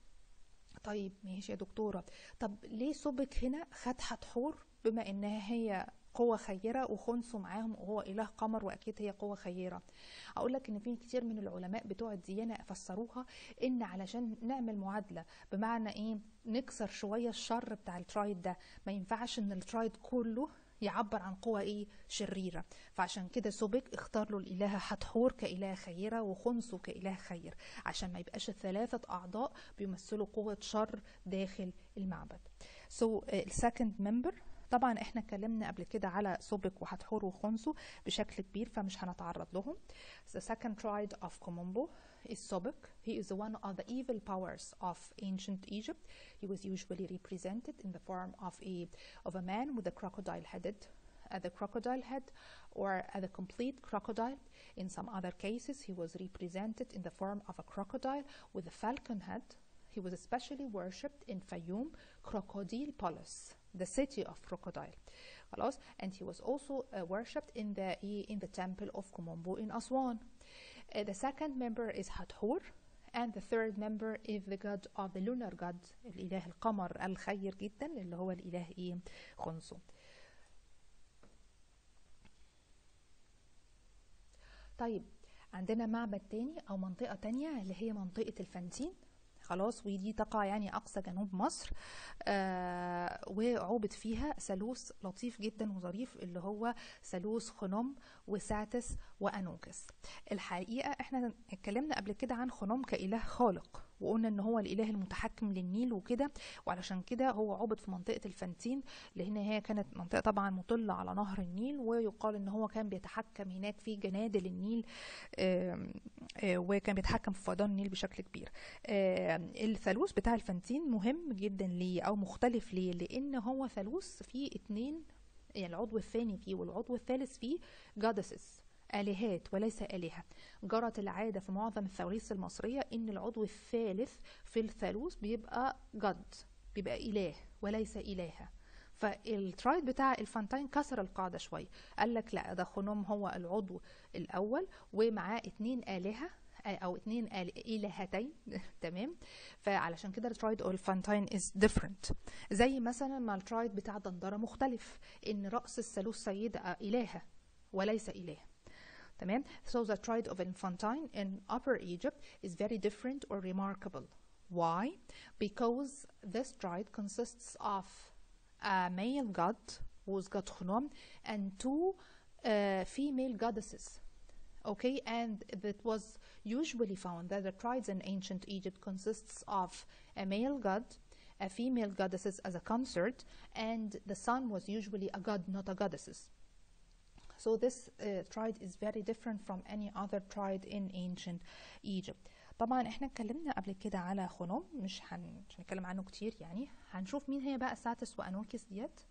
طيب ماشي يا دكتورة طب ليه سوبك هنا خد حتحور بما انها هي قوة خيرة وخنسو معاهم وهو إله قمر وأكيد هي قوة خيرة أقول لك إن في كتير من العلماء بتوع الديانة فسروها إن علشان نعمل معادلة بمعنى إيه نكسر شوية الشر بتاع الترايد ده ما ينفعش إن الترايد كله يعبر عن قوة ايه شريرة فعشان كده سوبك اختار له الإله حتحور كإله خيرة وخنسو كإله خير عشان ما يبقاش الثلاثة أعضاء بيمثلوا قوة شر داخل المعبد so uh, second member طبعا احنا اتكلمنا قبل كده على سوبك وحتحور وخنسو بشكل كبير فمش هنتعرض لهم the second tribe of Komombo is Sobek. He is one of the evil powers of ancient Egypt. He was usually represented in the form of a of a man with a crocodile headed at the crocodile head or at a complete crocodile. In some other cases, he was represented in the form of a crocodile with a falcon head. He was especially worshipped in Fayum, Crocodile Polis, the city of crocodile. خلاص? And he was also uh, worshipped in the in the temple of Komombo in Aswan. Uh, the second member is Hathor, and the third member is the god of the lunar god, الإله القمر الخير جدا اللي هو الإله إيه خنسو. طيب عندنا معبد تاني أو منطقة تانية اللي هي منطقة الفانتين خلاص ودي تقع يعني أقصى جنوب مصر آه وعوبت فيها ثالوث لطيف جدا وظريف اللي هو ثالوث خنوم وساتس وأنوكس الحقيقة احنا اتكلمنا قبل كده عن خنوم كإله خالق وقلنا ان هو الاله المتحكم للنيل وكده وعلشان كده هو عبد في منطقه الفانتين لان هي كانت منطقه طبعا مطله على نهر النيل ويقال ان هو كان بيتحكم هناك في جنادل النيل آم آم وكان بيتحكم في فيضان النيل بشكل كبير الثالوث بتاع الفانتين مهم جدا ليه او مختلف ليه لان هو ثالوث فيه اتنين يعني العضو الثاني فيه والعضو الثالث فيه goddesses آلهات وليس آلهة جرت العادة في معظم الثواليث المصرية إن العضو الثالث في الثالوث بيبقى جد بيبقى إله وليس إلهة فالترايد بتاع الفانتاين كسر القاعدة شوية قال لك لا ده خنوم هو العضو الأول ومعاه اتنين آلهة او اتنين الهتين تمام فعلشان كده الترايد او الفانتاين از ديفرنت زي مثلا ما الترايد بتاع دندره مختلف ان راس الثالوث سيده الهه وليس اله تمام so the tribe of infantine in upper Egypt is very different or remarkable why because this tribe consists of a male god who's god Khnum and two uh, female goddesses okay and that was usually found that the tribes in ancient Egypt consists of a male god a female goddesses as a consort and the sun was usually a god not a goddesses So this uh, tribe is very different from any other tribe in ancient Egypt. طبعا احنا اتكلمنا قبل كده على خنوم مش هن... مش هنتكلم عنه كتير يعني هنشوف مين هي بقى ساتس وانوكس ديت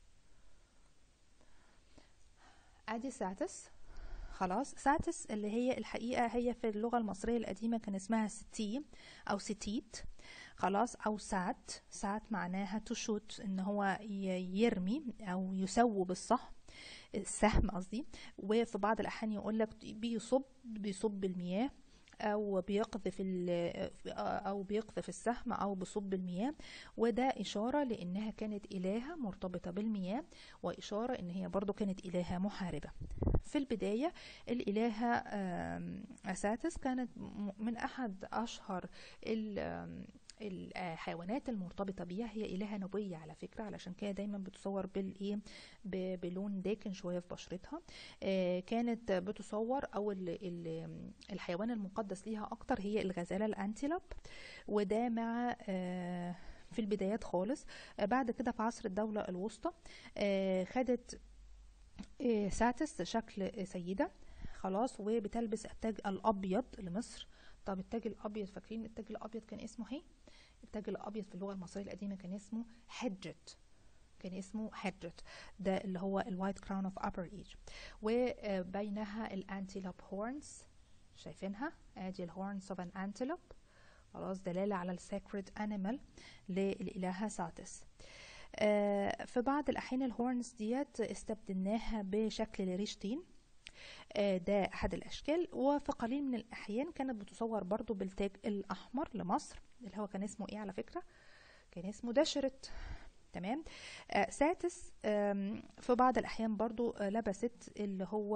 ادي ساتس خلاص ساتس اللي هي الحقيقة هي في اللغة المصرية القديمة كان اسمها ستي أو ستيت خلاص او سات سات معناها to shoot ان هو ي- يرمي او يسوي بالصح السهم قصدي وفي بعض الاحيان يقول لك بيصب بيصب المياه او بيقذف ال- او بيقذف السهم او بصب المياه وده اشاره لانها كانت الهه مرتبطه بالمياه واشاره ان هي برضو كانت الهه محاربه في البدايه الالهه آم، اساتس كانت م- من احد اشهر ال- آم، الحيوانات المرتبطه بيها هي الهه نوبيه على فكره علشان كده دايما بتصور بالايه ب- بلون داكن شويه في بشرتها آه، كانت بتصور او ال- ال- الحيوان المقدس ليها اكتر هي الغزاله الانتيلوب وده مع آه، في البدايات خالص آه، بعد كده في عصر الدوله الوسطى آه، خدت آه، ساتس شكل سيده خلاص وبتلبس التاج الابيض لمصر طب التاج الابيض فاكرين التاج الابيض كان اسمه ايه التاج الابيض في اللغه المصريه القديمه كان اسمه حجت كان اسمه حجت ده اللي هو الوايت كراون اوف ابر ايجيبت وبينها الانتيلوب هورنز شايفينها ادي الهورنز اوف ان انتيلوب خلاص دلاله على الساكريد انيمال للالهه ساتس آه، في بعض الأحيان الهورنز ديت استبدلناها بشكل لريشتين آه، ده أحد الأشكال وفي قليل من الأحيان كانت بتصور برضو بالتاج الأحمر لمصر اللي هو كان اسمه إيه على فكرة كان اسمه دشرت تمام آه ساتس آم، في بعض الأحيان برضو آه لبست اللي هو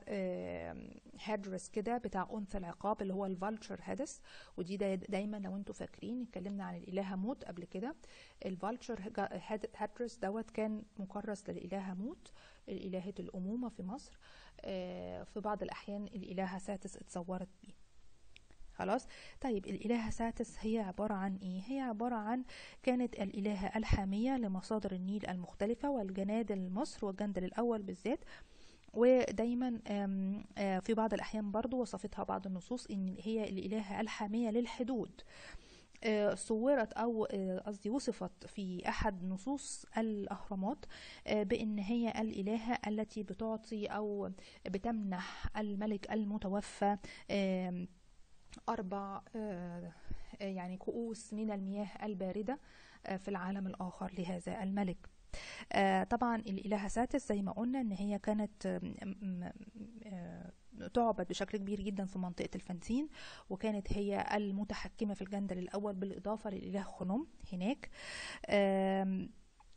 هادرس كده بتاع أنثى العقاب اللي هو الفالتشر هادس ودي دا دايما لو انتوا فاكرين اتكلمنا عن الإلهة موت قبل كده الفالتشر هادرس دوت كان مكرس للإلهة موت الإلهة الأمومة في مصر آه، في بعض الأحيان الإلهة ساتس اتصورت بيه خلاص طيب الإلهة ساتس هي عبارة عن إيه؟ هي عبارة عن كانت الإلهة الحامية لمصادر النيل المختلفة والجنادل مصر والجندل الأول بالذات ودايما آم، آه، في بعض الأحيان برضو وصفتها بعض النصوص إن هي الإلهة الحامية للحدود آه، صورت أو آه، قصدي وصفت في أحد نصوص الأهرامات آه، بأن هي الإلهة التي بتعطي أو بتمنح الملك المتوفى آم، أربع آه، آه، يعني كؤوس من المياه الباردة آه، في العالم الآخر لهذا الملك آه، طبعا الإلهة ساتس زي ما قلنا إن هي كانت آم، آم، آه، تعبد بشكل كبير جدا في منطقة الفنسين وكانت هي المتحكمة في الجندل الأول بالإضافة للإله خنوم هناك آم،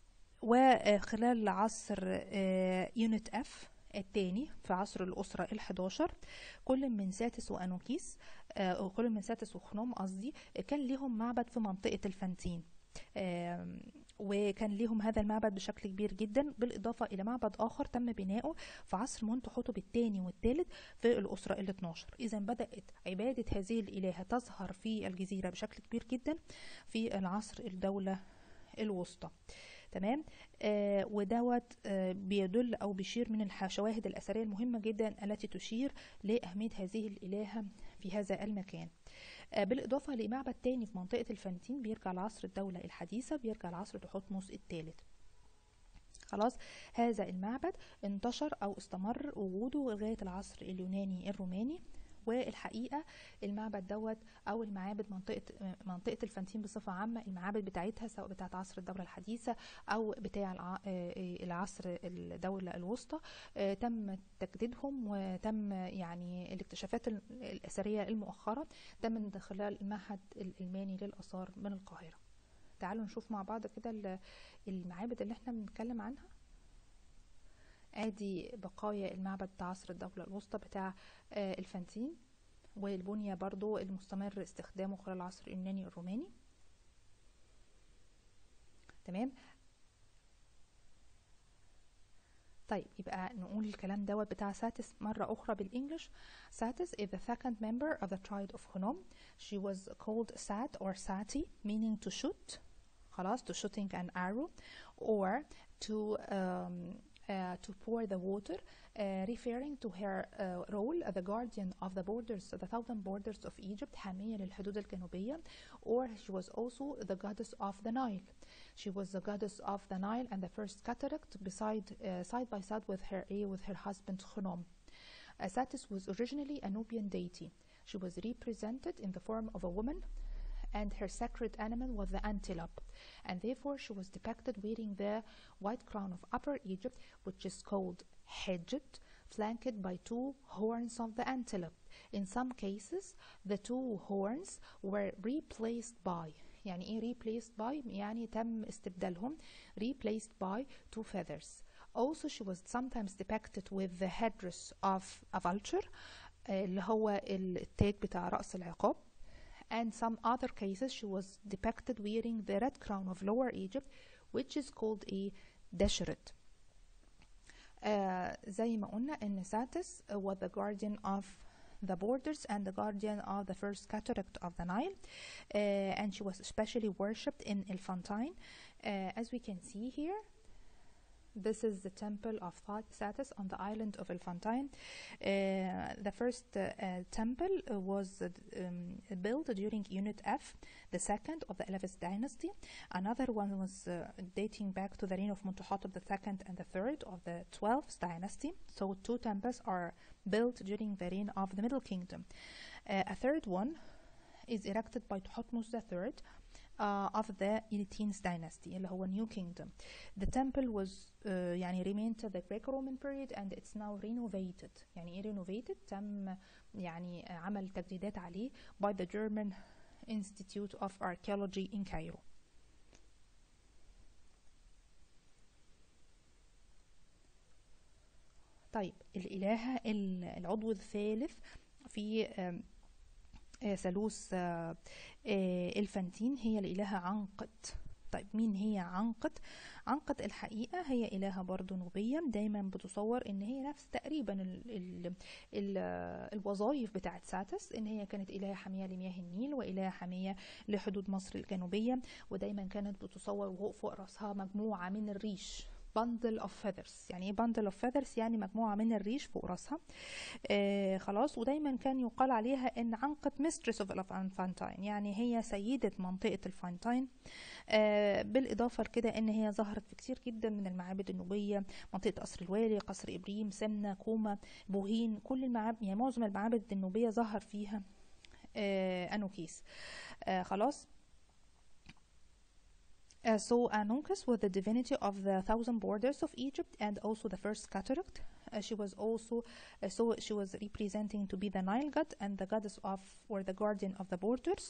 وخلال عصر يونت اف الثاني في عصر الأسرة الحداشر كل من ساتس وأنوكيس آه، كل من ساتس وخنوم قصدي كان ليهم معبد في منطقة الفنتين آم، وكان ليهم هذا المعبد بشكل كبير جدا بالإضافة إلى معبد آخر تم بناؤه في عصر منتحتب الثاني والثالث في الأسرة ال 12 إذا بدأت عبادة هذه الإلهة تظهر في الجزيرة بشكل كبير جدا في العصر الدولة الوسطى تمام آه ودوت آه بيدل او بيشير من الشواهد الاثريه المهمه جدا التي تشير لاهميه هذه الالهه في هذا المكان آه بالاضافه لمعبد تاني في منطقه الفنتين بيرجع لعصر الدوله الحديثه بيرجع لعصر تحتمس الثالث خلاص هذا المعبد انتشر او استمر وجوده لغايه العصر اليوناني الروماني والحقيقه المعبد دوت او المعابد منطقه منطقه الفنتين بصفه عامه المعابد بتاعتها سواء بتاعت عصر الدوله الحديثه او بتاع الع- آه، العصر الدوله الوسطى آه، تم تجديدهم وتم يعني الاكتشافات ال- الاثريه المؤخره ده من خلال المعهد الالماني للاثار من القاهره تعالوا نشوف مع بعض كده ال- المعابد اللي احنا بنتكلم عنها ادي بقايا المعبد بتاع عصر الدولة الوسطى بتاع آه، الفنتين والبنية برضو المستمر استخدامه خلال العصر اليوناني الروماني تمام طيب يبقى نقول الكلام دوت بتاع ساتس مرة أخرى بالإنجلش ساتس is the second member of the tribe of Hunom she was called Sat or Sati meaning to shoot خلاص to shooting an arrow or to um, uh, to pour the water uh, referring to her uh, role as the guardian of the borders the southern borders of Egypt حامية للحدود الجنوبية or she was also the goddess of the Nile she was the goddess of the Nile and the first cataract beside uh, side by side with her eh, with her husband Khunom Satis was originally a Nubian deity she was represented in the form of a woman and her sacred animal was the antelope and therefore she was depicted wearing the white crown of Upper Egypt which is called Hejjet flanked by two horns of the antelope in some cases the two horns were replaced by يعني ايه replaced by يعني تم استبدالهم replaced by two feathers also she was sometimes depicted with the headdress of a vulture اللي هو التاج بتاع رأس العقاب and some other cases she was depicted wearing the red crown of lower Egypt which is called a desheret uh, زي ما قلنا ان Satis was the guardian of the borders and the guardian of the first cataract of the Nile uh, and she was especially worshipped in Elephantine uh, as we can see here this is the temple of Satis on the island of Elephantine. Uh, the first uh, uh, temple was um, built during Unit F, the second of the 11th dynasty. Another one was dating back to the reign of Muntuhatep II and the third of the 12th dynasty. So two temples are built during the reign of the Middle Kingdom. a third one is erected by Thutmose III uh, of the 18th dynasty اللي هو New Kingdom. The temple was uh, يعني remained to the Greco-Roman period and it's now renovated. يعني ايه renovated؟ تم يعني عمل تجديدات عليه by the German Institute of Archaeology in Cairo. طيب الإلهة العضو الثالث في ثالوث الفانتين هي الإلهة عنقت طيب مين هي عنقت عنقت الحقيقة هي إلهة برضو نوبية دايما بتصور إن هي نفس تقريبا ال ال ال الوظائف بتاعت ساتس إن هي كانت إلهة حامية لمياه النيل وإلهة حامية لحدود مصر الجنوبية ودايما كانت بتصور وفوق فوق رأسها مجموعة من الريش bundle of feathers يعني ايه bundle of feathers يعني مجموعة من الريش فوق راسها آه خلاص ودايما كان يقال عليها ان عنقة mistress of الفانتاين يعني هي سيدة منطقة الفانتاين آه بالإضافة لكده ان هي ظهرت في كتير جدا من المعابد النوبية منطقة قصر الوالي قصر إبريم سمنة كوما بوهين كل المعابد يعني معظم المعابد النوبية ظهر فيها آه أنوكيس آه خلاص Uh, so Anunkus was the divinity of the thousand borders of Egypt and also the first cataract. Uh, she was also uh, so she was representing to be the Nile god and the goddess of or the guardian of the borders.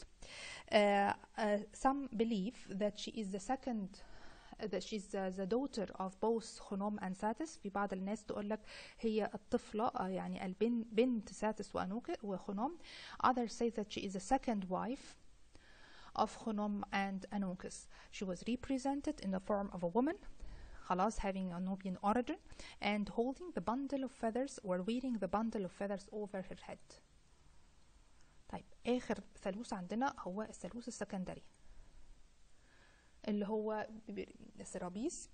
some believe that she is the second that she's the, the daughter of both Khunom and Satis في بعض الناس تقول لك هي الطفلة يعني البنت بنت ساتس وخنوم others say that she is the second wife of Khunom and Anunkus. She was represented in the form of a woman, خلاص having a Nubian origin, and holding the bundle of feathers or wearing the bundle of feathers over her head. طيب آخر ثالوث عندنا هو الثالوث السكندري اللي هو سرابيس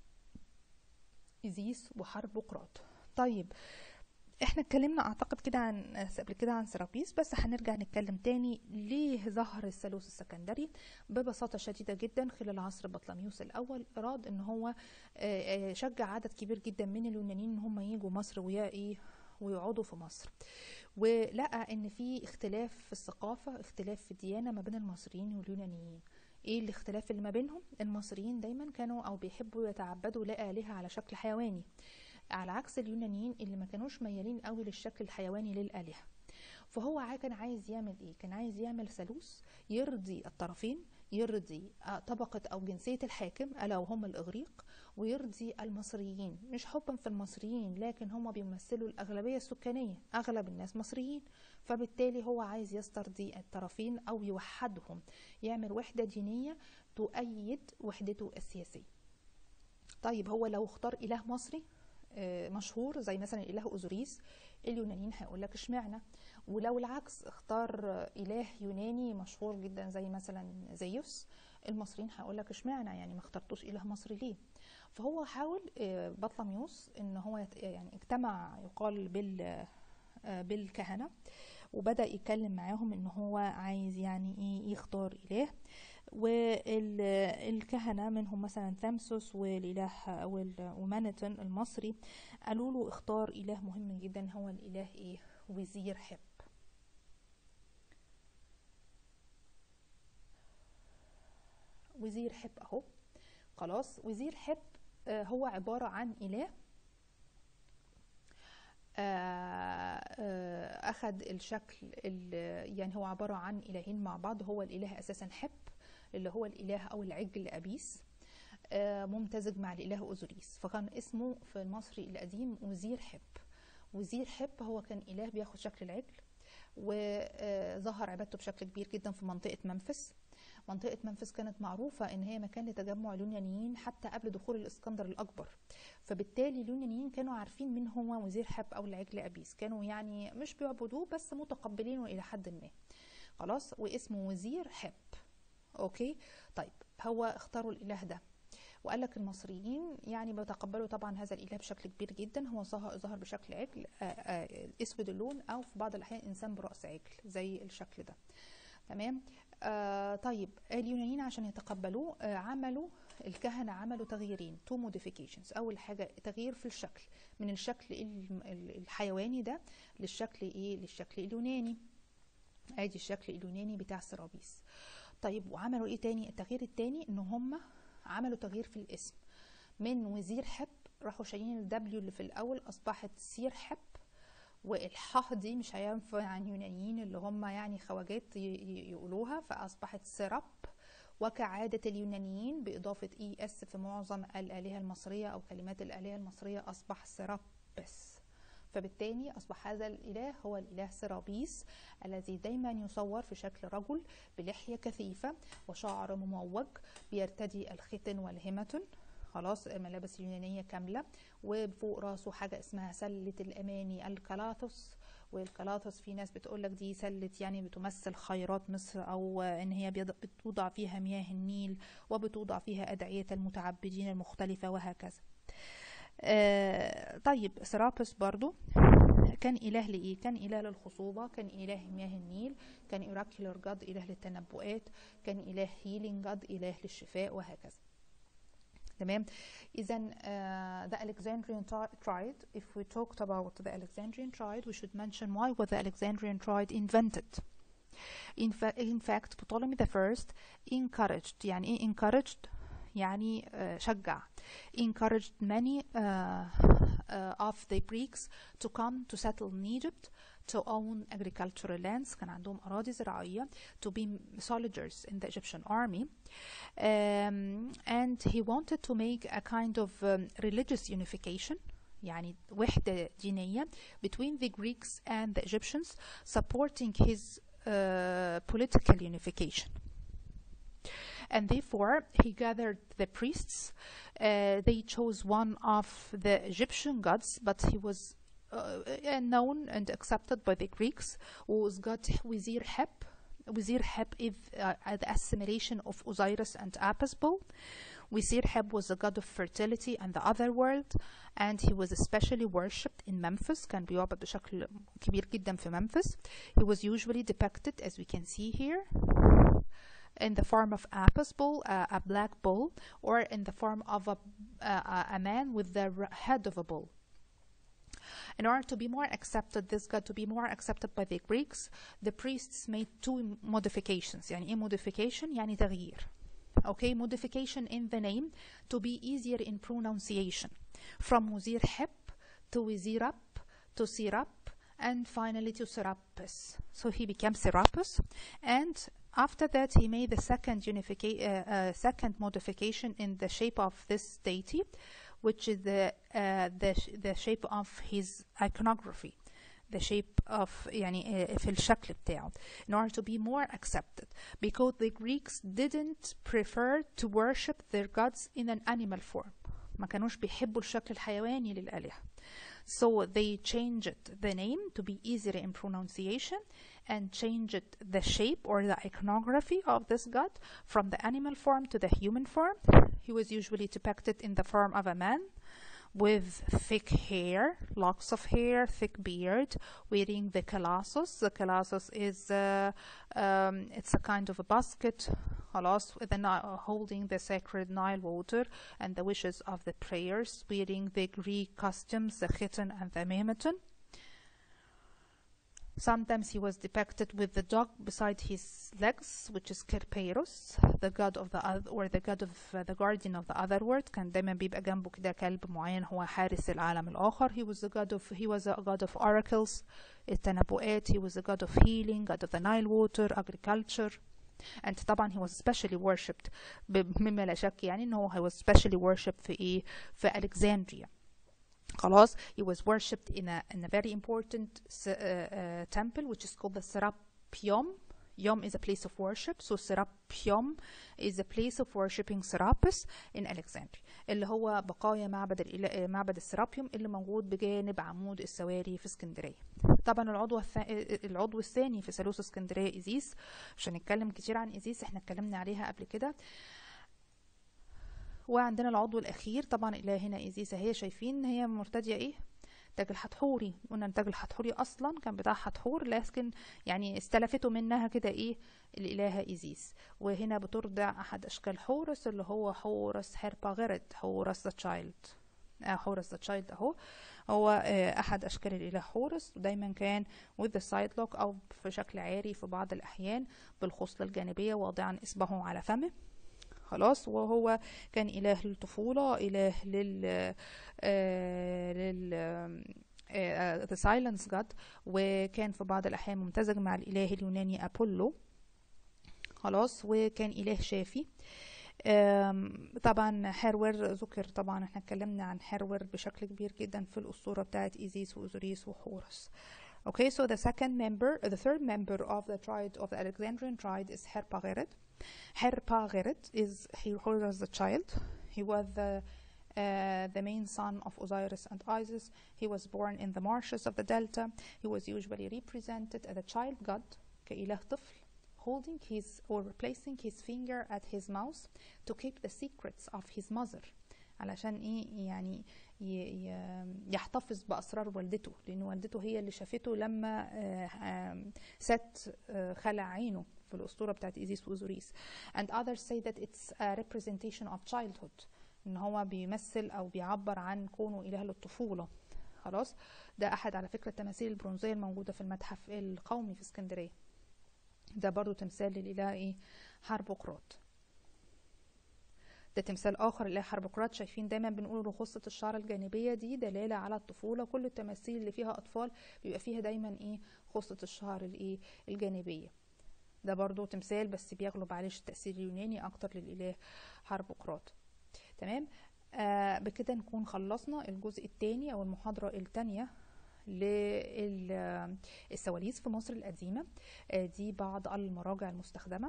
إزيس وحرب بقراط طيب احنا اتكلمنا اعتقد كده عن قبل كده عن سرابيس بس هنرجع نتكلم تاني ليه ظهر الثالوث السكندري ببساطة شديدة جدا خلال عصر بطلميوس الأول أراد إن هو شجع عدد كبير جدا من اليونانيين إن هم يجوا مصر ويا ويقعدوا في مصر ولقى إن في اختلاف في الثقافة اختلاف في الديانة ما بين المصريين واليونانيين ايه الاختلاف اللي ما بينهم المصريين دايما كانوا او بيحبوا يتعبدوا لآلهة على شكل حيواني على عكس اليونانيين اللي ما كانوش ميالين قوي للشكل الحيواني للآلهة فهو كان عايز يعمل ايه كان عايز يعمل ثالوث يرضي الطرفين يرضي طبقة أو جنسية الحاكم ألا وهم الإغريق ويرضي المصريين مش حبا في المصريين لكن هم بيمثلوا الأغلبية السكانية أغلب الناس مصريين فبالتالي هو عايز يسترضي الطرفين أو يوحدهم يعمل وحدة دينية تؤيد وحدته السياسية طيب هو لو اختار إله مصري مشهور زي مثلا الاله اوزوريس اليونانيين هيقول لك اشمعنى ولو العكس اختار اله يوناني مشهور جدا زي مثلا زيوس المصريين هيقول لك اشمعنى يعني ما اخترتوش اله مصري ليه فهو حاول بطلميوس ان هو يعني اجتمع يقال بال بالكهنه وبدا يتكلم معاهم ان هو عايز يعني ايه يختار اله والكهنة منهم مثلا ثامسوس والإله ومانتن المصري قالوا له اختار إله مهم جدا هو الإله إيه وزير حب وزير حب اهو خلاص وزير حب آه، هو عبارة عن إله آه، آه، أخذ الشكل ال- يعني هو عبارة عن إلهين مع بعض هو الإله أساسا حب اللي هو الإله أو العجل أبيس آه، ممتزج مع الإله أوزوريس فكان اسمه في المصري القديم وزير حب وزير حب هو كان إله بياخد شكل العجل وظهر عبادته بشكل كبير جدا في منطقة منفس منطقة منفس كانت معروفة إن هي مكان لتجمع اليونانيين حتى قبل دخول الإسكندر الأكبر فبالتالي اليونانيين كانوا عارفين مين هو وزير حب أو العجل أبيس كانوا يعني مش بيعبدوه بس متقبلينه إلى حد ما خلاص واسمه وزير حب أوكي طيب هو اختاروا الإله ده وقال لك المصريين يعني بيتقبلوا طبعا هذا الاله بشكل كبير جدا هو ظهر ظهر بشكل عجل آه، آه، اسود اللون او في بعض الاحيان انسان براس عجل زي الشكل ده تمام آه طيب اليونانيين عشان يتقبلوه آه عملوا الكهنة عملوا تغييرين تو موديفيكيشنز أول حاجة تغيير في الشكل من الشكل ال- ال- الحيواني ده للشكل إيه للشكل اليوناني ادي الشكل اليوناني بتاع سرابيس طيب وعملوا ايه تاني التغيير التاني ان هم عملوا تغيير في الاسم من وزير حب راحوا شايلين الدبليو اللي في الاول اصبحت سير حب والحاء دي مش هينفع عن اليونانيين اللي هم يعني خواجات ي- ي- يقولوها فاصبحت سرب وكعادة اليونانيين بإضافة إي إس في معظم الآلهة المصرية أو كلمات الآلهة المصرية أصبح سرابس فبالتالي أصبح هذا الإله هو الإله سرابيس الذي دايما يصور في شكل رجل بلحية كثيفة وشعر مموج بيرتدي الختن والهمة خلاص الملابس اليونانية كاملة وفوق راسه حاجة اسمها سلة الأماني الكلاثوس والكلاثوس في ناس بتقولك دي سلة يعني بتمثل خيرات مصر أو إن هي بيض- بتوضع فيها مياه النيل وبتوضع فيها أدعية المتعبدين المختلفة وهكذا آه، طيب سرابس برضو كان إله لإيه؟ كان إله للخصوبة كان إله مياه النيل كان إوراكيولر جاد إله للتنبؤات كان إله هيلينج جاد إله للشفاء وهكذا تمام اذا uh, the Alexandrian tri- triad if we talked about the Alexandrian triad we should mention why was the Alexandrian triad invented in, fa- in fact Ptolemy the first encouraged يعني ايه encouraged يعني uh, شجع encouraged many uh, uh, of the Greeks to come to settle in Egypt to own agricultural lands كان عندهم أراضي زراعية to be soldiers in the Egyptian army um, and he wanted to make a kind of um, religious unification يعني وحدة دينية between the Greeks and the Egyptians supporting his uh, political unification and therefore he gathered the priests. Uh, they chose one of the Egyptian gods, but he was uh, uh, known and accepted by the Greeks, who was god Wizir Heb. Wizir Heb is uh, the assimilation of Osiris and Apis-Bull. Wizir Heb was a god of fertility and the other world, and he was especially worshipped in Memphis. كان بيعبد بشكل كبير جدا في Memphis. He was usually depicted, as we can see here, in the form of Apis bull, uh, a black bull, or in the form of a, uh, a man with the r- head of a bull. In order to be more accepted, this god to be more accepted by the Greeks, the priests made two modifications. يعني ايه modification؟ يعني تغيير. Okay, modification in the name to be easier in pronunciation. From Wazir Heb to Wazirap to Sirap and finally to Serapis. So he became Serapis and after that he made the second unifica- uh, uh, second modification in the shape of this deity which is the uh, the sh- the shape of his iconography the shape of يعني uh, في الشكل بتاعه in order to be more accepted because the Greeks didn't prefer to worship their gods in an animal form ما كانوش بيحبوا الشكل الحيواني للآلهة so they changed the name to be easier in pronunciation and changed the shape or the iconography of this god from the animal form to the human form. He was usually depicted in the form of a man with thick hair, locks of hair, thick beard, wearing the colossus. The colossus is uh, um, it's a kind of a basket, خلاص, with the Ni- holding the sacred Nile water and the wishes of the prayers, wearing the Greek costumes, the khitan and the mehmeton. Sometimes he was depicted with the dog beside his legs, which is Kerberos, the god of the other, or the god of uh, the guardian of the other world. كان دايما بيبقى جنبه كده كلب معين هو حارس العالم الآخر. He was the god of he was a god of oracles, التنبؤات. He was the god of healing, god of the Nile water, agriculture. And طبعا he was specially worshipped ب- مما لا شك يعني ان هو he was specially worshipped في ايه في Alexandria. خلاص he was worshipped in a in a very important s- uh, uh, temple which is called the Serapeum Yom is a place of worship so Serapeum is a place of worshipping Serapis in Alexandria اللي هو بقايا معبد الإله... معبد السرابيوم اللي موجود بجانب عمود السواري في اسكندرية طبعا العضو الث... العضو الثاني في ثالوث اسكندرية إيزيس مش هنتكلم كتير عن إيزيس احنا اتكلمنا عليها قبل كده وعندنا العضو الاخير طبعا الاله هنا ايزيس اهي شايفين هي مرتديه ايه تاج الحتحوري قلنا التاج الحتحوري اصلا كان بتاع حتحور لكن يعني استلفته منها كده ايه الالهه ايزيس وهنا بترضع احد اشكال حورس اللي هو حورس هيرباغيرد حورس ذا تشايلد حورس ذا تشايلد اهو هو آه، احد اشكال الاله حورس ودايما كان with the side lock او في شكل عاري في بعض الاحيان بالخصله الجانبيه واضعا اصبعه على فمه خلاص وهو كان إله للطفولة إله لل آه لل آه the silence god وكان في بعض الأحيان ممتزج مع الإله اليوناني أبولو خلاص وكان إله شافي آم، طبعا حرور ذكر طبعا احنا اتكلمنا عن حرور بشكل كبير جدا في الأسطورة بتاعت إيزيس وأوزوريس وحورس Okay, so the second member, the third member of the tribe of the Alexandrian tribe is Herpageret. Herpageret is he was the child. He was the uh, the main son of Osiris and Isis. He was born in the marshes of the delta. He was usually represented as a child god, كإله طفل, holding his or placing his finger at his mouth to keep the secrets of his mother. علشان ايه يعني ي- ي- يحتفظ بأسرار والدته لأن والدته هي اللي شافته لما آه، آم، ست آه، خلع عينه في الأسطورة بتاعت إيزيس وأوزوريس and others say that it's a representation of childhood إن هو بيمثل أو بيعبر عن كونه إله للطفولة خلاص ده أحد على فكرة التماثيل البرونزية الموجودة في المتحف القومي في اسكندرية ده برضو تمثال للإله إيه حربقراط ده تمثال اخر اللي هي حربقراط شايفين دايما بنقول رخصة الشعر الجانبية دي دلالة على الطفولة كل التماثيل اللي فيها اطفال بيبقى فيها دايما ايه خصة الشعر الايه الجانبية ده برضو تمثال بس بيغلب عليه التأثير اليوناني اكتر للاله حربقراط تمام آه بكده نكون خلصنا الجزء الثاني او المحاضرة الثانية للسواليس في مصر القديمة آه دي بعض المراجع المستخدمة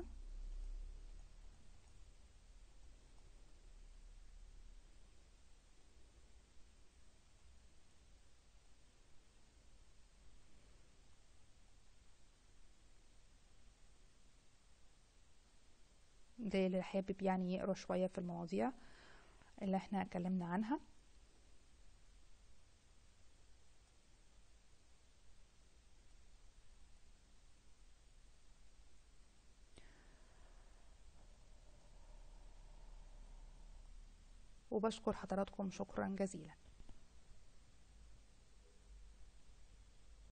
ده اللي حابب يعني يقرا شوية في المواضيع اللي احنا اتكلمنا عنها وبشكر حضراتكم شكرا جزيلا